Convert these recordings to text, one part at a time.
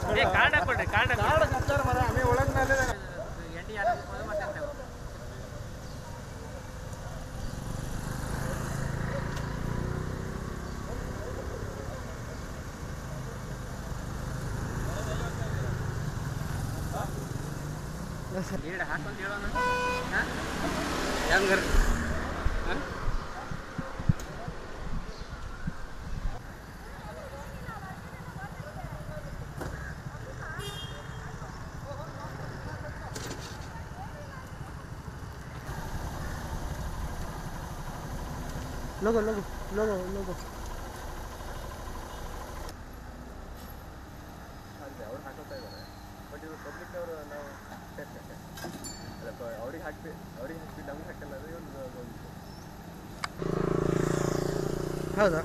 ಏ card ಹಾಕೊಡ್ರಿ card ಕಾಡ ಕಚ್ಚಾರ ಮರ ಆಮೇಲೆ ಒಳಗ್ ಮೇಲೆ ಎಂಟಿ ಯಾರು ಮಾತಾಡ್ತೇವೆ ಲೀಡ್ ಹಾಕೊಂತ ಹೇಳೋಣ ಹಾಂ ಹೆಂಗ್ರಿ ಲೋಗೋ ಲೋಗೋ ಲೋಗೋ ಲೋಗೋ ಅವ್ರು ಹಾಕೋತಾ ಇದ್ದಾರೆ ಬಟ್ ಇವರು ಪಬ್ಲಿಕ್ ಅವರು ನಾವು ಅವ್ರಿಗೆ ಹಾಕ್ತಿ ಅವ್ರಿಗೆ ಹಾಕ್ತಿ ನಮ್ಗೆ ಹಾಕಲ್ಲ ಅದು ಒಂದು ಒಂದು ಹೌದಾ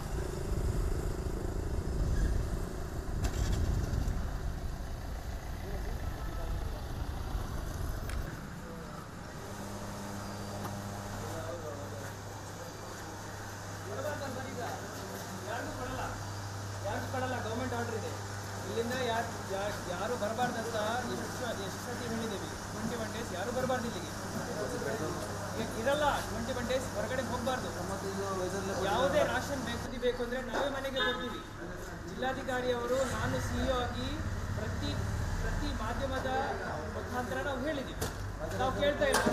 ಯಾರು ಕೊಡಲ್ಲ ಗೌರ್ಮೆಂಟ್ ಆರ್ಡರ್ ಇದೆ ಇಲ್ಲಿಂದ ಯಾರು ಯಾರು ಬರಬಾರ್ದಂತ ಎಷ್ಟು ಎಷ್ಟು ಸತಿ ಹೇಳಿದ್ದೀವಿ ಟ್ವೆಂಟಿ ಒನ್ ಡೇಸ್ ಯಾರು ಬರಬಾರ್ದು ಇಲ್ಲಿಗೆ ಇ- ಇರಲ್ಲ ಟ್ವೆಂಟಿ ಒನ್ ಡೇಸ್ ಹೊರಗಡೆ ಹೋಗಬಾರ್ದು ಯಾವುದೇ ರಾಷನ್ ಬೇಕು ಬೇಕು ಅಂದರೆ ನಾವೇ ಮನೆಗೆ ಕೊಡ್ತೀವಿ ಜಿಲ್ಲಾಧಿಕಾರಿ ಅವರು ನಾನು ಸಿ ಇ ಆಗಿ ಪ್ರತಿ ಪ್ರತಿ ಮಾಧ್ಯಮದ ಮುಖಾಂತರ ನಾವು ಹೇಳಿದ್ದೀವಿ ನಾವು ಕೇಳ್ತಾ ಇಲ್ಲ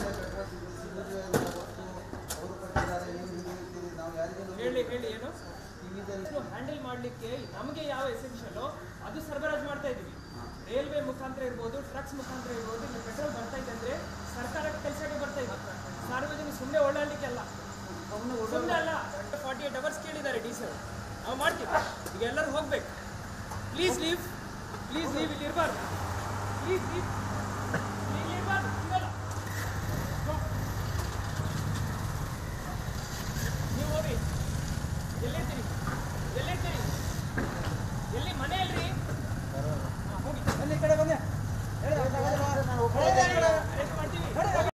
ಹೇಳಿ ಹೇಳಿ ಏನು ಹ್ಯಾಂಡಲ್ ಮಾಡಲಿಕ್ಕೆ ನಮಗೆ ಯಾವ ಎಸೆನ್ಷಿಯಲ್ಲೋ ಅದು ಸರಬರಾಜು ಮಾಡ್ತಾ ಇದ್ದೀವಿ ರೈಲ್ವೆ ಮುಖಾಂತರ ಇರ್ಬೋದು ಟ್ರಕ್ಸ್ ಮುಖಾಂತರ ಇರ್ಬೋದು ಇಲ್ಲಿ ಪೆಟ್ರೋಲ್ ಬರ್ತಾ ಇದೆ ಅಂದ್ರೆ ಸರ್ಕಾರಕ್ಕೆ ಕೆಲಸಕ್ಕೆ ಬರ್ತಾ ಇದೆ ಸಾರ್ವಜನಿಕ ಸುಮ್ಮನೆ ಓಡಾಡಲಿಕ್ಕೆ ಅಲ್ಲ ಸುಮ್ಮನೆ ಅಲ್ಲ ಫಾರ್ಟಿ ಏಟ್ ಅವರ್ಸ್ ಕೇಳಿದ್ದಾರೆ ಡೀಸೆಲ್ ನಾವು ಮಾಡ್ತೀವಿ ಈಗ ಎಲ್ಲರೂ ಹೋಗ್ಬೇಕು ಪ್ಲೀಸ್ ಲೀವ್ ಪ್ಲೀಸ್ ಲೀವ್ ಇಲ್ಲಿ ಇರಬಾರ್ದು ಪ್ಲೀಸ್ ಲೀವ್